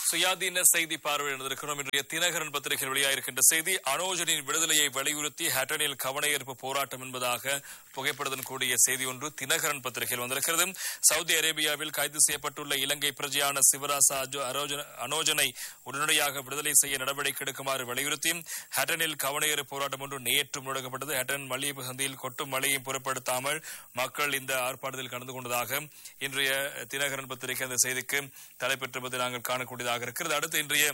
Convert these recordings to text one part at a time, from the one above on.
சுயாதீன செய்தி பார்வையில் இருக்கிறோம் இன்றைய தினகரன் பத்திரிகையில் வெளியாயிருக்கின்ற செய்தி அனோஜனின் விடுதலையை வலியுறுத்தி ஹட்டனில் கவனஈர்ப்பு போராட்டம் என்பதாக புகைப்படத்துடன் கூடிய செய்தி ஒன்று தினகரன் பத்திரிகையில் வந்திருக்கிறது சவுதி அரேபியாவில் கைது செய்யப்பட்டுள்ள இலங்கை பிரஜையான சிவராசா அஜோ- அரோஜன- அனோஜனை உடனடியாக விடுதலை செய்ய நடவடிக்கை எடுக்குமாறு வலியுறுத்தி ஹட்டனில் கவனஈர்ப்பு போராட்டம் ஒன்று நேற்று முடக்கப்பட்டது ஹட்டன் மல்லிகைப்பு சந்தையில் கொட்டும் மழையும் பொருட்படுத்தாமல் மக்கள் இந்த ஆர்ப்பாட்டத்தில் கலந்து கொண்டதாக இன்றைய தினகரன் பத்திரிகை அந்த செய்திக்கு தலைப்பெற்றிருப்பதை நாங்கள் காணக்கூடியதாக இருக்கிறது அடுத்து இன்றைய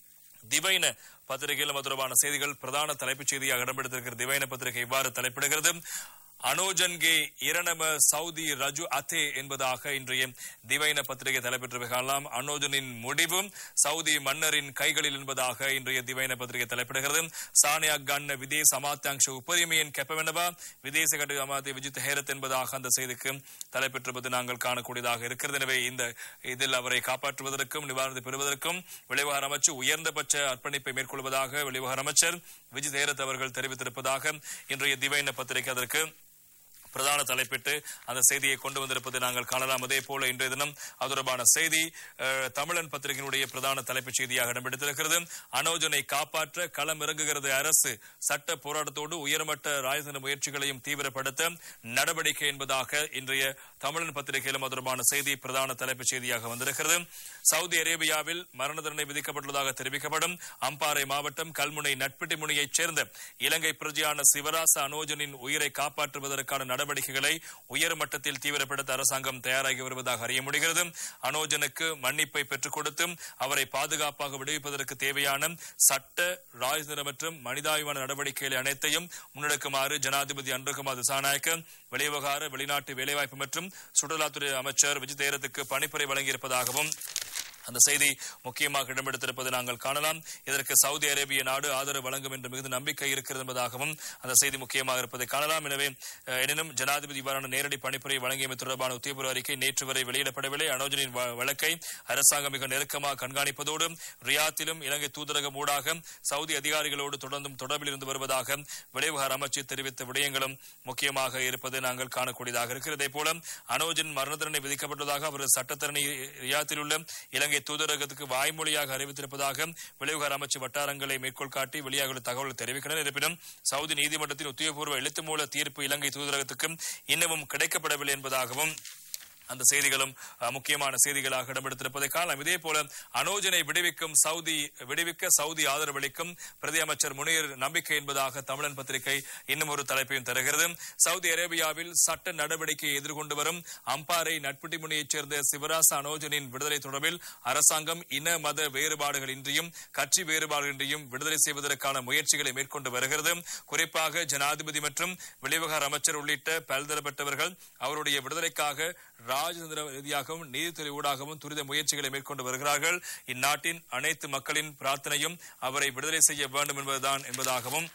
திவைன பத்திரிகையில் அது தொடர்பான செய்திகள் பிரதான தலைப்புச் செய்தியாக இடம்பெடுத்திருக்கிற திவைன பத்திரிகை இவ்வாறு தலைப்பிடுகிறது அனோஜன்கே இரணம சவுதி ரஜு அத்தே என்பதாக இன்றைய திவைன பத்திரிகை தலைப்பெற்று காணலாம் அனோஜனின் முடிவும் சவுதி மன்னரின் கைகளில் என்பதாக இன்றைய திவைன பத்திரிகை தலைப்பிடுகிறது சானியா கண்ண விதேச அமாத்தியாங்ஷ உபரிமையின் கெப்பவெனவா விதேச கட்டு அமாத்திய விஜித் ஹேரத் என்பதாக அந்த செய்திக்கு தலைப்பெற்றிருப்பது நாங்கள் காணக்கூடியதாக இருக்கிறது எனவே இந்த இதில் அவரை காப்பாற்றுவதற்கும் நிவாரணத்தை பெறுவதற்கும் வெளிவகார அமைச்சர் உயர்ந்தபட்ச அர்ப்பணிப்பை மேற்கொள்வதாக வெளிவகார அமைச்சர் விஜித் ஹேரத் அவர்கள் தெரிவித்திருப்பதாக இன்றைய திவைன பத்திரிகை அதற்கு பிரதான தலைப்பிட்டு அந்த செய்தியை கொண்டு வந்திருப்பதை நாங்கள் காணலாம் அதே போல இன்றைய தினம் அது தொடர்பான செய்தி அஹ், தமிழன் பத்திரிகையினுடைய பிரதான தலைப்புச் செய்தியாக இடம்பெடுத்திருக்கிறது அனோஜனை காப்பாற்ற களம் இறங்குகிறது அரசு சட்ட போராட்டத்தோடு உயர்மட்ட ராஜதந்திர முயற்சிகளையும் தீவிரப்படுத்த நடவடிக்கை என்பதாக இன்றைய தமிழன் பத்திரிகையிலும் அது தொடர்பான செய்தி பிரதான தலைப்புச் செய்தியாக வந்திருக்கிறது சவுதி அரேபியாவில் மரண தண்டனை விதிக்கப்பட்டுள்ளதாக தெரிவிக்கப்படும் அம்பாறை மாவட்டம் கல்முனை நட்பிட்டி முனையைச் சேர்ந்த இலங்கை பிரஜையான சிவராச அனோஜனின் உயிரை காப்பாற்றுவதற்கான நடவடிக்கைகளை உயர் மட்டத்தில் தீவிரப்படுத்த அரசாங்கம் தயாராகி வருவதாக அறிய முடிகிறது அனோஜனுக்கு மன்னிப்பை பெற்றுக் கொடுத்தும் அவரை பாதுகாப்பாக விடுவிப்பதற்கு தேவையான சட்ட ராஜதந்திர மற்றும் மனிதாபிமான நடவடிக்கைகளை அனைத்தையும் முன்னெடுக்குமாறு ஜனாதிபதி அன்றுகுமார் திசாநாயக்க வெளிவிவகார வெளிநாட்டு வேலைவாய்ப்பு மற்றும் சுற்றுலாத்துறை அமைச்சர் விஜய் தேரத்துக்கு பணிப்புரை வழங்கியிருப்பதாகவும் அந்த செய்தி முக்கியமாக இடம்பெடுத்திருப்பதை நாங்கள் காணலாம் இதற்கு சவுதி அரேபிய நாடு ஆதரவு வழங்கும் என்று மிகுந்த நம்பிக்கை இருக்கிறது என்பதாகவும் அந்த செய்தி முக்கியமாக இருப்பதை காணலாம் எனவே அஹ், எனினும் ஜனாதிபதி இவ்வாறான நேரடி பணிப்புரை வழங்கியமை தொடர்பான உத்தியபூர்வ அறிக்கை நேற்று வரை வெளியிடப்படவில்லை அனோஜனின் வ- வழக்கை அரசாங்கம் மிக நெருக்கமாக கண்காணிப்பதோடு ரியாத்திலும் இலங்கை தூதரகம் ஊடாக சவுதி அதிகாரிகளோடு தொடர்ந்தும் தொடர்பில் இருந்து வருவதாக வெளிவிவகார அமைச்சர் தெரிவித்த விடயங்களும் முக்கியமாக இருப்பது நாங்கள் காணக்கூடியதாக இருக்கிறது இதே போல அனோஜின் மரண தண்டனை விதிக்கப்பட்டதாக அவர் சட்டத்தரணி ரியாத்தில் உள்ள இலங்கை தூதரகத்துக்கு வாய்மொழியாக அறிவித்திருப்பதாக வெளிவிவகார அமைச்சு வட்டாரங்களை மேற்கோள் காட்டி வெளியாகுள்ள தகவல் தெரிவிக்கின்றனர் இருப்பினும் சவுதி நீதிமன்றத்தின் உத்தியோகபூர்வ எழுத்து மூல தீர்ப்பு இலங்கை தூதரகத்துக்கும் இன்னமும் கிடைக்கப்படவில்லை என்பதாகவும் அந்த செய்திகளும் அஹ், முக்கியமான செய்திகளாக இடம்பெடுத்திருப்பதை காணலாம் இதே போல அனோஜனை விடுவிக்கும் சவுதி விடுவிக்க சவுதி ஆதரவளிக்கும் பிரதி அமைச்சர் முனீர் நம்பிக்கை என்பதாக தமிழன் பத்திரிகை இன்னும் ஒரு தலைப்பையும் தருகிறது சவுதி அரேபியாவில் சட்ட நடவடிக்கையை எதிர்கொண்டு வரும் அம்பாறை நட்புட்டி முனையைச் சேர்ந்த சிவராச அனோஜனின் விடுதலை தொடர்பில் அரசாங்கம் இன மத வேறுபாடுகளின்றியும் கட்சி வேறுபாடுகளின்றியும் விடுதலை செய்வதற்கான முயற்சிகளை மேற்கொண்டு வருகிறது குறிப்பாக ஜனாதிபதி மற்றும் வெளிவிவகார அமைச்சர் உள்ளிட்ட பல்தரப்பட்டவர்கள் அவருடைய விடுதலைக்காக ராஜதந்திர ரீதியாகவும் நீதித்துறை ஊடாகவும் துரித முயற்சிகளை மேற்கொண்டு வருகிறார்கள் இந்நாட்டின் அனைத்து மக்களின் பிரார்த்தனையும் அவரை விடுதலை செய்ய வேண்டும் என்பதுதான் என்பதாகவும்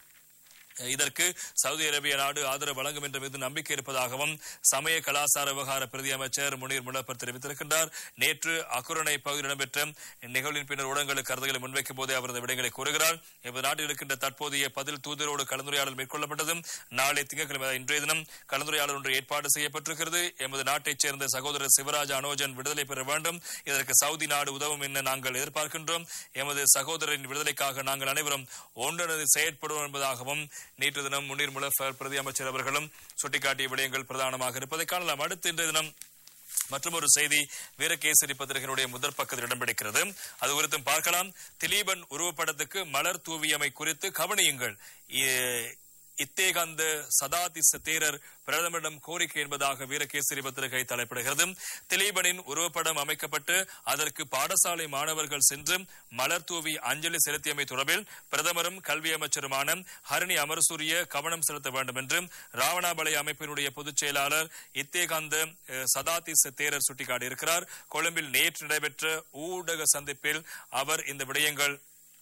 இதற்கு சவுதி அரேபிய நாடு ஆதரவு வழங்கும் என்ற மீது நம்பிக்கை இருப்பதாகவும் சமய கலாச்சார விவகார பிரதி அமைச்சர் முனீர் முனப்பர் தெரிவித்திருக்கின்றார் நேற்று அக்குரணை பகுதியில் இடம்பெற்ற நிகழ்வின் பின்னர் ஊடகங்களுக்கு கருத்துக்களை முன்வைக்கும் போதே அவர் இந்த விடயங்களை கூறுகிறார் எமது நாட்டில் இருக்கின்ற தற்போதைய பதில் தூதரோடு கலந்துரையாடல் மேற்கொள்ளப்பட்டது நாளை திங்கட்கிழமை அதாவது இன்றைய தினம் கலந்துரையாடல் ஒன்று ஏற்பாடு செய்யப்பட்டிருக்கிறது எமது நாட்டைச் சேர்ந்த சகோதரர் சிவராஜ் அனோஜன் விடுதலை பெற வேண்டும் இதற்கு சவுதி நாடு உதவும் என நாங்கள் எதிர்பார்க்கின்றோம் எமது சகோதரரின் விடுதலைக்காக நாங்கள் அனைவரும் ஒன்றிணைந்து செயற்படுவோம் என்பதாகவும் நேற்று தினம் முன்னீர் முலஃபர் பிரதி அமைச்சர் அவர்களும் சுட்டிக்காட்டிய விடயங்கள் பிரதானமாக இருப்பதை காணலாம் அடுத்து இன்றைய தினம் மற்றொரு செய்தி வீரகேசரி பத்திரிகையினுடைய முதற் பக்கத்தில் இடம்பெடுக்கிறது அது குறித்தும் பார்க்கலாம் திலீபன் உருவப்படத்துக்கு மலர் தூவியமை குறித்து கவனியுங்கள் இ- இத்தேகந்த சதாதிச தேரர் பிரதமரிடம் கோரிக்கை என்பதாக வீரகேசரி பத்திரிகை தலைப்பிடுகிறது திலீபனின் உருவப்படம் அமைக்கப்பட்டு அதற்கு பாடசாலை மாணவர்கள் சென்று மலர் தூவி அஞ்சலி செலுத்தியமை தொடர்பில் பிரதமரும் கல்வி அமைச்சருமான ஹரணி அமரசூரிய கவனம் செலுத்த வேண்டும் என்று ராவணாபலை அமைப்பினுடைய பொதுச் செயலாளர் இத்தேகாந்த அஹ், சதாதிச தேரர் சுட்டிக்காட்டியிருக்கிறார் கொழும்பில் நேற்று நடைபெற்ற ஊடக சந்திப்பில் அவர் இந்த விடயங்கள்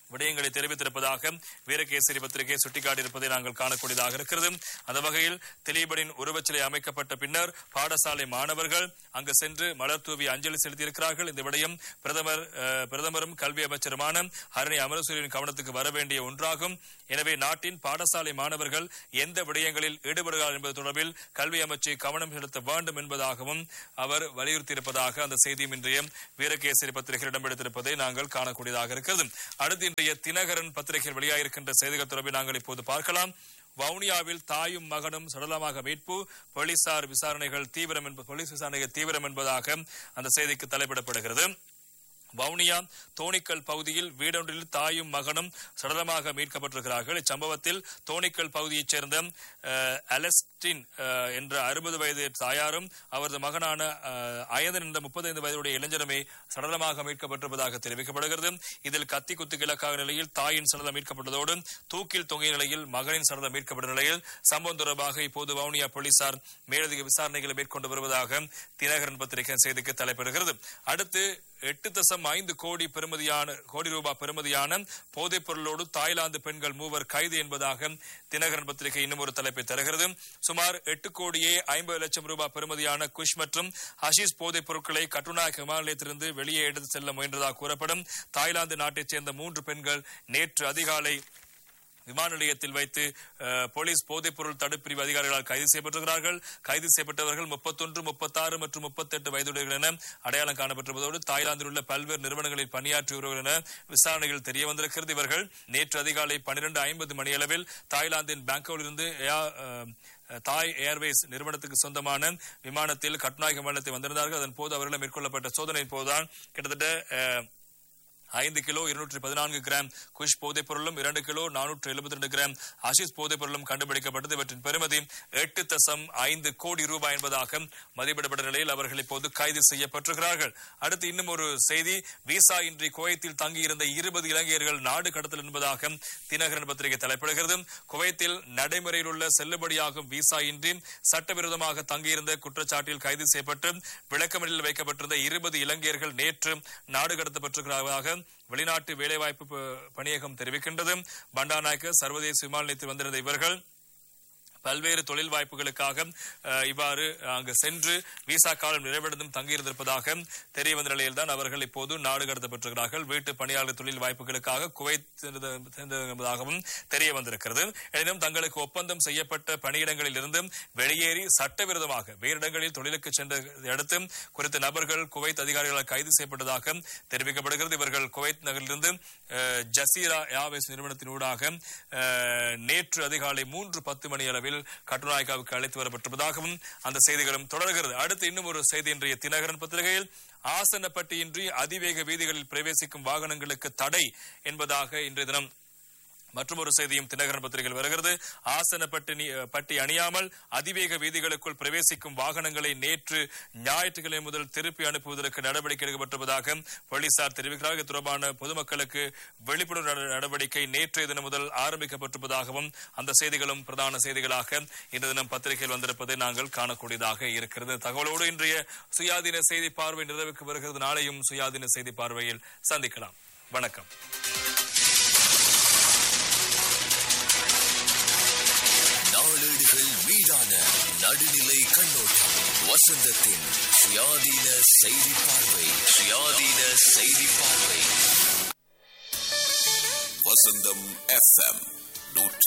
விடயங்களை தெரிவித்திருப்பதாக வீரகேசரி பத்திரிகை சுட்டிக்காட்டியிருப்பதை நாங்கள் காணக்கூடியதாக இருக்கிறது அந்த வகையில் திலீபனின் உருவச்சிலை அமைக்கப்பட்ட பின்னர் பாடசாலை மாணவர்கள் அங்கு சென்று மலர் தூவி அஞ்சலி செலுத்தியிருக்கிறார்கள் இந்த விடயம் பிரதமர் அஹ், பிரதமரும் கல்வி அமைச்சருமான ஹரணி அமரசூரியின் கவனத்துக்கு வர வேண்டிய ஒன்றாகும் எனவே நாட்டின் பாடசாலை மாணவர்கள் எந்த விடயங்களில் ஈடுபடுகிறார் என்பது தொடர்பில் கல்வி அமைச்சு கவனம் செலுத்த வேண்டும் என்பதாகவும் அவர் வலியுறுத்தியிருப்பதாக அந்த செய்தியும் இன்றைய வீரகேசரி பத்திரிகையில் இடம்பெடுத்திருப்பதை நாங்கள் காணக்கூடியதாக இருக்கிறது அடுத்து இன்றைய தினகரன் பத்திரிகையில் வெளியாகிருக்கின்ற செய்திகள் தொடர்பில் நாங்கள் இப்போது பார்க்கலாம் வவுனியாவில் தாயும் மகனும் சடலமாக மீட்பு போலீசார் விசாரணைகள் தீவிரம் என்ப போலீஸ் விசாரணைகள் தீவிரம் என்பதாக அந்த செய்திக்கு தலைப்பிடப்படுகிறது வவுனியா தோணிக்கல் பகுதியில் வீடொன்றில் தாயும் மகனும் சடலமாக மீட்கப்பட்டிருக்கிறார்கள் இச்சம்பவத்தில் தோணிக்கல் பகுதியைச் சேர்ந்த அஹ், அலஸ்டின் அஹ், என்ற அறுபது வயது தாயாரும் அவரது மகனான அஹ், அயந்தன் என்ற முப்பத்தைந்து வயதுடைய இளைஞருமே சடலமாக மீட்கப்பட்டிருப்பதாக தெரிவிக்கப்படுகிறது இதில் கத்தி குத்து கிழக்காக நிலையில் தாயின் சடலம் மீட்கப்பட்டதோடு தூக்கில் தொங்கிய நிலையில் மகனின் சடலம் மீட்கப்பட்ட நிலையில் சம்பவம் தொடர்பாக இப்போது வவுனியா போலீசார் மேலதிக விசாரணைகளை மேற்கொண்டு வருவதாக தினகரன் பத்திரிகை செய்திக்கு தலைப்பிடுகிறது அடுத்து எட்டு தசம் ஐந்து கோடி பெறுமதியான கோடி ரூபாய் பெறுமதியான போதைப் பொருளோடு தாய்லாந்து பெண்கள் மூவர் கைது என்பதாக தினகரன் பத்திரிகை இன்னும் ஒரு தலைப்பை தருகிறது சுமார் எட்டு கோடியே ஐம்பது லட்சம் ரூபாய் பெறுமதியான குஷ் மற்றும் ஹஷீஸ் போதைப் பொருட்களை கட்டுநாயக் விமான நிலையத்திலிருந்து வெளியே எடுத்து செல்ல முயன்றதாக கூறப்படும் தாய்லாந்து நாட்டைச் சேர்ந்த மூன்று பெண்கள் நேற்று அதிகாலை விமான நிலையத்தில் வைத்து அஹ், போலீஸ் போதைப் பொருள் தடுப்பிரிவு அதிகாரிகளால் கைது செய்யப்பட்டிருக்கிறார்கள் கைது செய்யப்பட்டவர்கள் முப்பத்தொன்று முப்பத்தாறு மற்றும் முப்பத்தெட்டு வயதுடையவர்கள் என அடையாளம் காணப்பட்டிருப்பதோடு தாய்லாந்தில் உள்ள பல்வேறு நிறுவனங்களில் பணியாற்றியவர்கள் என விசாரணைகள் தெரிய வந்திருக்கிறது இவர்கள் நேற்று அதிகாலை பன்னிரண்டு ஐம்பது மணியளவில் தாய்லாந்தின் பேங்காக்கில் இருந்து ஏர், அஹ், தாய் ஏர்வேஸ் நிறுவனத்துக்கு சொந்தமான விமானத்தில் கட்நாயக விமானத்தில் வந்திருந்தார்கள் அதன் போது அவர்களிடம் மேற்கொள்ளப்பட்ட சோதனையின் போதுதான் கிட்டத்தட்ட அஹ், ஐந்து கிலோ இருநூற்றி பதினான்கு கிராம் குஷ் போதைப் பொருளும் இரண்டு கிலோ நானூற்று எழுபத்தி ரெண்டு கிராம் ஆஷிஸ் போதைப் பொருளும் கண்டுபிடிக்கப்பட்டது இவற்றின் பெறுமதி எட்டு தசம் ஐந்து கோடி ரூபாய் என்பதாக மதிப்பிடப்பட்ட நிலையில் அவர்கள் இப்போது கைது செய்யப்பட்டிருக்கிறார்கள் அடுத்து இன்னும் ஒரு செய்தி விசா இன்றி குவைத்தில் தங்கியிருந்த இருபது இலங்கையர்கள் நாடு கடத்தல் என்பதாக தினகரன் பத்திரிகை தலைப்பிடுகிறது குவைத்தில் நடைமுறையில் உள்ள செல்லுபடியாகும் விசா இன்றி சட்டவிரோதமாக தங்கியிருந்த குற்றச்சாட்டில் கைது செய்யப்பட்டு விளக்கமறியலில் வைக்கப்பட்டிருந்த இருபது இலங்கையர்கள் நேற்று நாடு கடத்தப்பட்டிருக்கிறதாக வெளிநாட்டு வேலைவாய்ப்பு ப- பணியகம் தெரிவிக்கின்றது பண்டாநாயக்க சர்வதேச விமான நிலையத்தில் வந்திருந்த இவர்கள் பல்வேறு தொழில் வாய்ப்புகளுக்காக அஹ், இவ்வாறு அங்கு சென்று விசா காலம் நிறைவடைந்தும் தங்கியிருந்திருப்பதாக தெரிய வந்த நிலையில்தான் அவர்கள் இப்போது நாடு கடத்தப்பட்டிருக்கிறார்கள் வீட்டு பணியாளர் தொழில் வாய்ப்புகளுக்காக குவைத் சென்றது- சென்றது என்பதாகவும் தெரிய வந்திருக்கிறது எனினும் தங்களுக்கு ஒப்பந்தம் செய்யப்பட்ட பணியிடங்களில் இருந்து வெளியேறி சட்டவிரோதமாக வேறு இடங்களில் தொழிலுக்கு சென்றதை அடுத்து குறித்த நபர்கள் குவைத் அதிகாரிகளால் கைது செய்யப்பட்டதாக தெரிவிக்கப்படுகிறது இவர்கள் குவைத் நகரிலிருந்து அஹ், ஜசீரா ஏர்வேஸ் நிறுவனத்தின் ஊடாக அஹ், நேற்று அதிகாலை மூன்று பத்து மணி அளவில் கட்டுநாயக்காவுக்கு அழைத்து வரப்பட்டிருப்பதாகவும் அந்த செய்திகளும் தொடர்கிறது அடுத்து இன்னும் ஒரு செய்தி இன்றைய தினகரன் பத்திரிகையில் ஆசனப்பட்டியின்றி அதிவேக வீதிகளில் பிரவேசிக்கும் வாகனங்களுக்கு தடை என்பதாக இன்றைய தினம் மற்றொரு செய்தியும் தினகரன் பத்திரிகையில் வருகிறது ஆசன பட்டி நீ- பட்டி அணியாமல் அதிவேக வீதிகளுக்குள் பிரவேசிக்கும் வாகனங்களை நேற்று ஞாயிற்றுக்கிழமை முதல் திருப்பி அனுப்புவதற்கு நடவடிக்கை எடுக்கப்பட்டிருப்பதாக போலீசார் தெரிவிக்கிறார்கள் இது தொடர்பான பொதுமக்களுக்கு விழிப்புணர்வு நட- நடவடிக்கை நேற்றைய தினம் முதல் ஆரம்பிக்கப்பட்டிருப்பதாகவும் அந்த செய்திகளும் பிரதான செய்திகளாக இன்று தினம் பத்திரிகையில் வந்திருப்பதை நாங்கள் காணக்கூடியதாக இருக்கிறது தகவலோடு இன்றைய சுயாதீன செய்தி பார்வை நிறைவுக்கு வருகிறது நாளையும் சுயாதீன செய்தி பார்வையில் சந்திக்கலாம் வணக்கம் நாளேடுகள் மீதான நடுநிலை கண்ணோட்டம் வசந்தத்தின் சுயாதீன செய்தி பார்வை சுயாதீன செய்தி பார்வை வசந்தம் எஃப்எம் நூற்றி